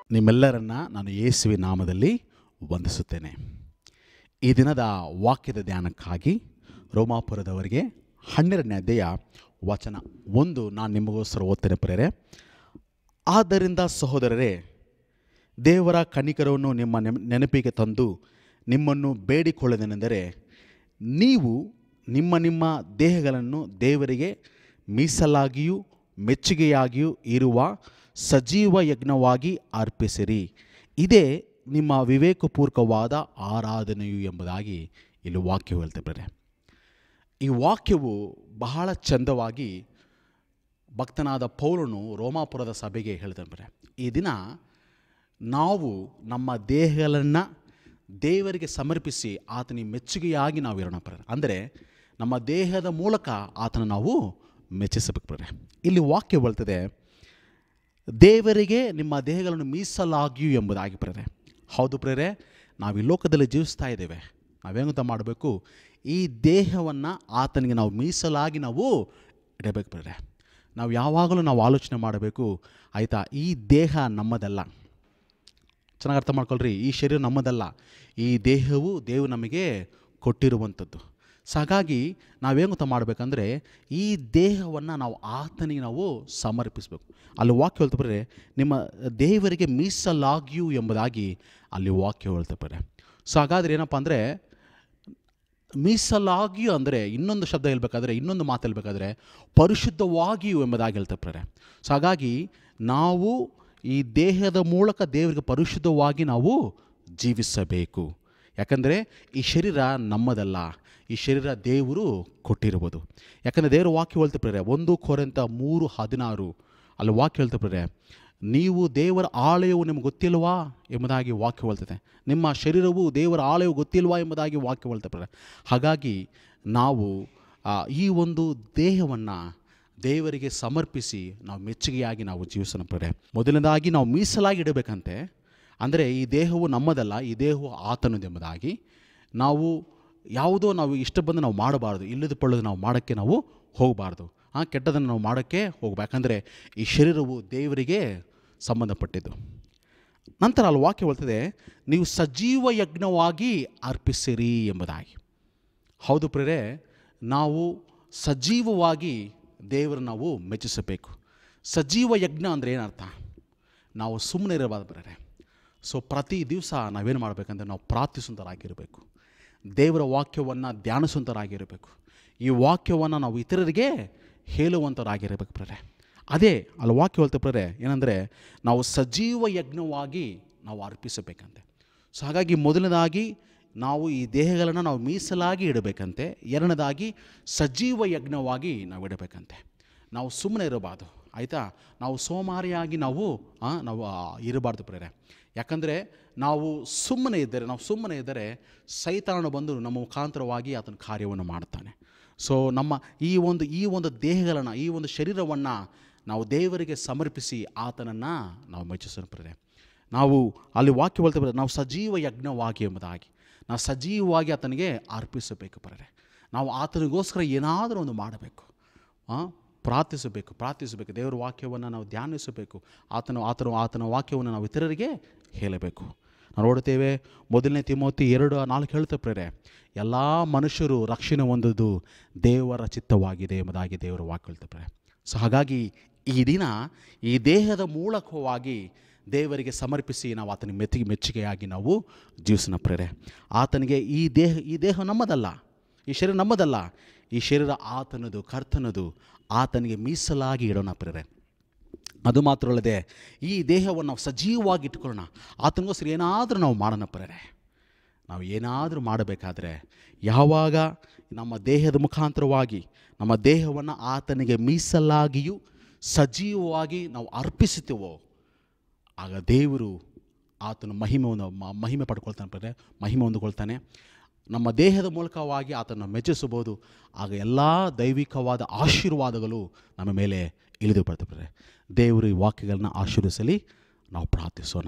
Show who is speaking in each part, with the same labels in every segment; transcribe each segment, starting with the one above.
Speaker 1: ನಿಮ್ಮೆಲ್ಲರನ್ನ ನಾನು ಯೇಸುವಿ ನಾಮದಲ್ಲಿ ವಂದಿಸುತ್ತೇನೆ ಈ ದಿನದ ವಾಕ್ಯದ ಧ್ಯಾನಕ್ಕಾಗಿ ರೋಮಾಪುರದವರಿಗೆ ಹನ್ನೆರಡನೇ ಅಧ್ಯಾಯ ವಚನ ಒಂದು ನಾನು ನಿಮಗೋಸ್ಕರ ಓದ್ತೇನೆ ಪ್ರೇರೆ ಆದ್ದರಿಂದ ಸಹೋದರರೇ ದೇವರ ಕನಿಕರವನ್ನು ನಿಮ್ಮ ನೆನ- ನೆನಪಿಗೆ ತಂದು ನಿಮ್ಮನ್ನು ಬೇಡಿಕೊಳ್ಳೋದೇನೆಂದರೆ ನೀವು ನಿಮ್ಮ ನಿಮ್ಮ ದೇಹಗಳನ್ನು ದೇವರಿಗೆ ಮೀಸಲಾಗಿಯೂ ಮೆಚ್ಚುಗೆಯಾಗಿಯೂ ಇರುವ ಸಜೀವ ಯಜ್ಞವಾಗಿ ಅರ್ಪಿಸಿರಿ ಇದೇ ನಿಮ್ಮ ವಿವೇಕಪೂರ್ವಕವಾದ ಆರಾಧನೆಯು ಎಂಬುದಾಗಿ ಇಲ್ಲಿ ವಾಕ್ಯ ಹೇಳ್ತಿದ್ದಾರೆ ಈ ವಾಕ್ಯವು ಬಹಳ ಚಂದವಾಗಿ ಭಕ್ತನಾದ ಪೌಲನು ರೋಮಾಪುರದ ಸಭೆಗೆ ಹೇಳ್ತಾರೆ ಈ ದಿನ ನಾವು ನಮ್ಮ ದೇಹಗಳನ್ನು ದೇವರಿಗೆ ಸಮರ್ಪಿಸಿ ಆತನಿಗೆ ಮೆಚ್ಚುಗೆಯಾಗಿ ನಾವು ಇರೋಣ ಪ್ರೇರೆ ಅಂದರೆ ನಮ್ಮ ದೇಹದ ಮೂಲಕ ಆತನ ನಾವು ಮೆಚ್ಚಿಸಬೇಕು ಪ್ರೇರೆ ಇಲ್ಲಿ ವಾಕ್ಯ ಬರ್ತದೆ ದೇವರಿಗೆ ನಿಮ್ಮ ದೇಹಗಳನ್ನು ಮೀಸಲಾಗಿಯೂ ಎಂಬುದಾಗಿ ಪ್ರೇರೆ ಹೌದು ಪ್ರೇರೆ ನಾವು ಈ ಲೋಕದಲ್ಲಿ ಜೀವಿಸ್ತಾ ಇದ್ದೇವೆ ನಾವೇನಂತ ಮಾಡಬೇಕು ಈ ದೇಹವನ್ನು ಆತನಿಗೆ ನಾವು ಮೀಸಲಾಗಿ ನಾವು ಇಡಬೇಕು ಪ್ರೇರೆ ನಾವು ಯಾವಾಗಲೂ ನಾವು ಆಲೋಚನೆ ಮಾಡಬೇಕು ಆಯಿತಾ ಈ ದೇಹ ನಮ್ಮದಲ್ಲ ಚೆನ್ನಾಗಿ ಅರ್ಥ ಮಾಡ್ಕೊಳ್ರಿ ಈ ಶರೀರ ನಮ್ಮದಲ್ಲ ಈ ದೇಹವು ದೇವರು ನಮಗೆ ಕೊಟ್ಟಿರುವಂಥದ್ದು ಸೊ ಹಾಗಾಗಿ ನಾವೇನು ಗೊತ್ತಾ ಮಾಡಬೇಕಂದ್ರೆ ಈ ದೇಹವನ್ನು ನಾವು ಆತನಿಗೆ ನಾವು ಸಮರ್ಪಿಸಬೇಕು ಅಲ್ಲಿ ವಾಕ್ಯ ಹೇಳ್ತಪ್ರೆ ನಿಮ್ಮ ದೇವರಿಗೆ ಮೀಸಲಾಗಿಯೂ ಎಂಬುದಾಗಿ ಅಲ್ಲಿ ವಾಕ್ಯ ಹೇಳ್ತಪ್ರೆ ಸೊ ಹಾಗಾದ್ರೆ ಏನಪ್ಪ ಅಂದರೆ ಮೀಸಲಾಗಿಯೂ ಅಂದರೆ ಇನ್ನೊಂದು ಶಬ್ದ ಹೇಳ್ಬೇಕಾದ್ರೆ ಇನ್ನೊಂದು ಮಾತು ಹೇಳ್ಬೇಕಾದ್ರೆ ಪರಿಶುದ್ಧವಾಗಿಯೂ ಎಂಬುದಾಗಿ ಹೇಳ್ತಾರೆ ಸೊ ಹಾಗಾಗಿ ನಾವು ಈ ದೇಹದ ಮೂಲಕ ದೇವರಿಗೆ ಪರಿಶುದ್ಧವಾಗಿ ನಾವು ಜೀವಿಸಬೇಕು ಯಾಕಂದರೆ ಈ ಶರೀರ ನಮ್ಮದಲ್ಲ ಈ ಶರೀರ ದೇವರು ಕೊಟ್ಟಿರುವುದು ಯಾಕಂದರೆ ದೇವರು ವಾಕ್ಯ ಹೇಳ್ತಿಪ್ರೆ ಒಂದು ಕೋರೆಂತ ಮೂರು ಹದಿನಾರು ಅಲ್ಲಿ ವಾಕ್ಯ ಹೇಳ್ತಿಪ್ರೆ ನೀವು ದೇವರ ಆಲಯವು ನಿಮಗೆ ಗೊತ್ತಿಲ್ವಾ ಎಂಬುದಾಗಿ ವಾಕ್ಯ ಹೇಳ್ತದೆ ನಿಮ್ಮ ಶರೀರವು ದೇವರ ಆಲಯವು ಗೊತ್ತಿಲ್ವಾ ಎಂಬುದಾಗಿ ವಾಕ್ಯ ಹೇಳ್ತಾರೆ ಹಾಗಾಗಿ ನಾವು ಆ, ಈ ಒಂದು ದೇಹವನ್ನು ದೇವರಿಗೆ ಸಮರ್ಪಿಸಿ ನಾವು ಮೆಚ್ಚುಗೆಯಾಗಿ ನಾವು ಜೀವಿಸೋಣ ಪ್ರೇರೆ ಮೊದಲನೇದಾಗಿ ನಾವು ಮೀಸಲಾಗಿ ಇಡಬೇಕಂತೆ ಅಂದರೆ ಈ ದೇಹವು ನಮ್ಮದಲ್ಲ ಈ ದೇಹವು ಆತನದೆಂಬುದಾಗಿ ನಾವು ಯಾವುದೋ ನಾವು ಇಷ್ಟ ಬಂದು ನಾವು ಮಾಡಬಾರ್ದು ಇಲ್ಲದ ಪಳ್ಳದು ನಾವು ಮಾಡೋಕ್ಕೆ ನಾವು ಹೋಗಬಾರ್ದು ಆ ಕೆಟ್ಟದನ್ನು ನಾವು ಮಾಡೋಕ್ಕೆ ಹೋಗ್ಬೇಕು ಯಾಕಂದರೆ ಈ ಶರೀರವು ದೇವರಿಗೆ ಸಂಬಂಧಪಟ್ಟಿದ್ದು ನಂತರ ಅಲ್ಲಿ ವಾಕ್ಯ ಹೇಳ್ತದೆ ನೀವು ಸಜೀವ ಯಜ್ಞವಾಗಿ ಅರ್ಪಿಸಿರಿ ಎಂಬುದಾಗಿ ಹೌದು ಪ್ರೇರೆ ನಾವು ಸಜೀವವಾಗಿ ದೇವರನ್ನು ನಾವು ಮೆಚ್ಚಿಸಬೇಕು ಸಜೀವ ಯಜ್ಞ ಅಂದರೆ ಏನರ್ಥ ನಾವು ಸುಮ್ಮನೆ ಇರಬಾರ್ದು ಪ್ರೇರೆ ಸೊ ಪ್ರತಿ ದಿವಸ ನಾವೇನು ಮಾಡಬೇಕಂದ್ರೆ ನಾವು ಪ್ರಾರ್ಥಿಸುವಂಥರಾಗಿರಬೇಕು ದೇವರ ವಾಕ್ಯವನ್ನು ಧ್ಯಾನಿಸುವಂಥರಾಗಿರಬೇಕು ಈ ವಾಕ್ಯವನ್ನು ನಾವು ಇತರರಿಗೆ ಹೇಳುವಂಥರಾಗಿರಬೇಕು ಪ್ರೇರೆ ಅದೇ ಅಲ್ಲಿ ವಾಕ್ಯ ಹೇಳ್ತಾ ಪ್ರೇರೆ ಏನಂದರೆ ನಾವು ಸಜೀವ ಯಜ್ಞವಾಗಿ ನಾವು ಅರ್ಪಿಸಬೇಕಂತೆ ಸೊ ಹಾಗಾಗಿ ಮೊದಲನೇದಾಗಿ ನಾವು ಈ ದೇಹಗಳನ್ನು ನಾವು ಮೀಸಲಾಗಿ ಇಡಬೇಕಂತೆ ಎರಡನೇದಾಗಿ ಸಜೀವ ಯಜ್ಞವಾಗಿ ನಾವು ಇಡಬೇಕಂತೆ ನಾವು ಸುಮ್ಮನೆ ಇರಬಾರ್ದು ಆಯಿತಾ ನಾವು ಸೋಮಾರಿಯಾಗಿ ನಾವು ಆ, ನಾವು ಆ, ಇರಬಾರ್ದು ಪ್ರೇರೆ ಯಾಕಂದರೆ ನಾವು ಸುಮ್ಮನೆ ಇದ್ದರೆ ನಾವು ಸುಮ್ಮನೆ ಇದ್ದರೆ ಸೈತಾನ ಬಂದು ನಮ್ಮ ಮುಖಾಂತರವಾಗಿ ಆತನ ಕಾರ್ಯವನ್ನು ಮಾಡ್ತಾನೆ ಸೊ ನಮ್ಮ ಈ ಒಂದು ಈ ಒಂದು ದೇಹಗಳನ್ನು ಈ ಒಂದು ಶರೀರವನ್ನು ನಾವು ದೇವರಿಗೆ ಸಮರ್ಪಿಸಿ ಆತನನ್ನು ನಾವು ಮೆಚ್ಚಿಸೋಣ ಪ್ರೇರೆ ನಾವು ಅಲ್ಲಿ ವಾಕ್ಯ ಹೇಳ್ತೇವೆ ನಾವು ಸಜೀವ ಯಜ್ಞವಾಗಿ ಎಂಬುದಾಗಿ ನಾವು ಸಜೀವವಾಗಿ ಆತನಿಗೆ ಅರ್ಪಿಸಬೇಕು ಪ್ರೇರೆ ನಾವು ಆತನಿಗೋಸ್ಕರ ಏನಾದರೂ ಒಂದು ಮಾಡಬೇಕು ಆ, ಪ್ರಾರ್ಥಿಸಬೇಕು ಪ್ರಾರ್ಥಿಸಬೇಕು ದೇವರ ವಾಕ್ಯವನ್ನು ನಾವು ಧ್ಯಾನಿಸಬೇಕು ಆತನ ಆತನ ಆತನ ವಾಕ್ಯವನ್ನು ನಾವು ಇತರರಿಗೆ ಹೇಳಬೇಕು ನಾವು ನೋಡುತ್ತೇವೆ ಮೊದಲನೇ ತಿಮೋತಿ ಎರಡು ನಾಲ್ಕು ಹೇಳ್ತಾ ಪ್ರೇರೆ ಎಲ್ಲ ಮನುಷ್ಯರು ರಕ್ಷಣೆ ಹೊಂದೋದು ದೇವರ ಚಿತ್ತವಾಗಿದೆ ಎಂಬುದಾಗಿ ದೇವರ ವಾಕ್ಯ ಹೇಳ್ತಾರೆ ಸೊ ಹಾಗಾಗಿ ಈ ದಿನ ಈ ದೇಹದ ಮೂಲಕವಾಗಿ ದೇವರಿಗೆ ಸಮರ್ಪಿಸಿ ನಾವು ಆತನಿಗೆ ಮೆತ್ತಿಗೆ ಮೆಚ್ಚುಗೆಯಾಗಿ ನಾವು ಜೀವಿಸೋಣ ಪ್ರೇರೆ ಆತನಿಗೆ ಈ ದೇಹ ಈ ದೇಹ ನಮ್ಮದಲ್ಲ ಈ ಶರೀರ ನಮ್ಮದಲ್ಲ ಈ ಶರೀರ ಆತನದು ಕರ್ತನದು ಆತನಿಗೆ ಮೀಸಲಾಗಿ ಇಡೋಣ ಪ್ರೇರೆ ಅದು ಮಾತ್ರ ಅಲ್ಲದೆ ಈ ದೇಹವನ್ನು ನಾವು ಸಜೀವವಾಗಿ ಇಟ್ಕೊಳ್ಳೋಣ ಆತನಿಗೋಸ್ಕರ ಏನಾದರೂ ನಾವು ಮಾಡೋಣ ಪ್ರೇರೆ ನಾವು ಏನಾದರೂ ಮಾಡಬೇಕಾದ್ರೆ ಯಾವಾಗ ನಮ್ಮ ದೇಹದ ಮುಖಾಂತರವಾಗಿ ನಮ್ಮ ದೇಹವನ್ನು ಆತನಿಗೆ ಮೀಸಲಾಗಿಯೂ ಸಜೀವವಾಗಿ ನಾವು ಅರ್ಪಿಸುತ್ತೇವೋ ಆಗ ದೇವರು ಆತನ ಮಹಿಮೆಯನ್ನು ಮ- ಮಹಿಮೆ ಪಡ್ಕೊಳ್ತಾನೆ ಪ್ರೇರೆ ಮಹಿಮೆ ಹೊಂದಿಕೊಳ್ತಾನೆ ನಮ್ಮ ದೇಹದ ಮೂಲಕವಾಗಿ ಆತನ ಮೆಚ್ಚಿಸಬಹುದು ಆಗ ಎಲ್ಲ ದೈವಿಕವಾದ ಆಶೀರ್ವಾದಗಳು ನಮ್ಮ ಮೇಲೆ ಇಳಿದು ಬರ್ತವೆ ದೇವರು ಈ ವಾಕ್ಯಗಳನ್ನ ಆಶೀರ್ವಿಸಲಿ ನಾವು ಪ್ರಾರ್ಥಿಸೋಣ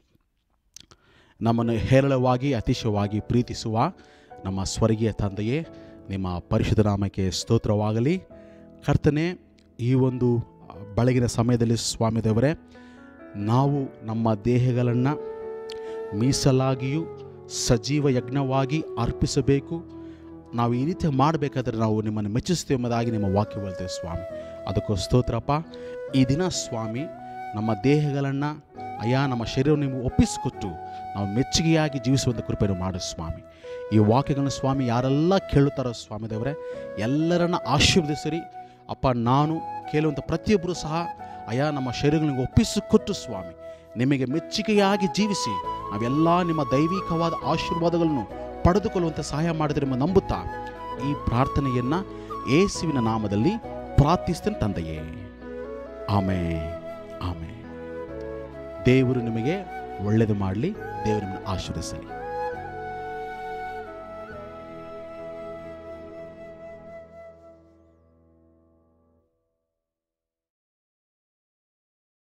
Speaker 1: ನಮ್ಮನ್ನು ಹೇರಳವಾಗಿ ಅತಿಶಯವಾಗಿ ಪ್ರೀತಿಸುವ ನಮ್ಮ ಸ್ವರ್ಗೀಯ ತಂದೆಯೇ ನಿಮ್ಮ ಪರಿಶುದ್ಧ ನಾಮಕ್ಕೆ ಸ್ತೋತ್ರವಾಗಲಿ ಕರ್ತನೆ ಈ ಒಂದು ಬೆಳಗಿನ ಸಮಯದಲ್ಲಿ ಸ್ವಾಮಿ ದೇವರೇ ನಾವು ನಮ್ಮ ದೇಹಗಳನ್ನು ಮೀಸಲಾಗಿಯೂ ಸಜೀವ ಯಜ್ಞವಾಗಿ ಅರ್ಪಿಸಬೇಕು ನಾವು ಈ ರೀತಿ ಮಾಡಬೇಕಾದ್ರೆ ನಾವು ನಿಮ್ಮನ್ನು ಮೆಚ್ಚಿಸ್ತೇವೆ ಎಂಬುದಾಗಿ ನಿಮ್ಮ ವಾಕ್ಯ ಹೇಳ್ತೇವೆ ಸ್ವಾಮಿ ಅದಕ್ಕೂ ಸ್ತೋತ್ರಪ್ಪ ಈ ದಿನ ಸ್ವಾಮಿ ನಮ್ಮ ದೇಹಗಳನ್ನು ಅಯ್ಯ ನಮ್ಮ ಶರೀರವನ್ನು ನೀವು ಒಪ್ಪಿಸಿಕೊಟ್ಟು ನಾವು ಮೆಚ್ಚುಗೆಯಾಗಿ ಜೀವಿಸುವಂಥ ಕೃಪೆಯನ್ನು ಮಾಡು ಸ್ವಾಮಿ ಈ ವಾಕ್ಯಗಳನ್ನು ಸ್ವಾಮಿ ಯಾರೆಲ್ಲ ಕೇಳುತ್ತಾರೋ ಸ್ವಾಮಿ ದೇವರೇ ಎಲ್ಲರನ್ನ ಆಶೀರ್ವದಿಸಿರಿ ಅಪ್ಪ ನಾನು ಕೇಳುವಂಥ ಪ್ರತಿಯೊಬ್ಬರು ಸಹ ಅಯ್ಯ ನಮ್ಮ ಶರೀರಗಳಿಗೆ ಒಪ್ಪಿಸಿಕೊಟ್ಟು ಸ್ವಾಮಿ ನಿಮಗೆ ಮೆಚ್ಚುಗೆಯಾಗಿ ಜೀವಿಸಿ ನಾವೆಲ್ಲ ನಿಮ್ಮ ದೈವಿಕವಾದ ಆಶೀರ್ವಾದಗಳನ್ನು ಪಡೆದುಕೊಳ್ಳುವಂಥ ಸಹಾಯ ಮಾಡಿದರೆ ಎಂಬ ನಂಬುತ್ತಾ ಈ ಪ್ರಾರ್ಥನೆಯನ್ನು ಯೇಸುವಿನ ನಾಮದಲ್ಲಿ ಪ್ರಾರ್ಥಿಸ್ತೇನೆ ತಂದೆಯೇ ಆಮೇ ಆಮೇ ದೇವರು ನಿಮಗೆ ಒಳ್ಳೆಯದು ಮಾಡಲಿ ದೇವರು ನಿಮ್ಮನ್ನು ಆಶೀರ್ವದಿಸಲಿ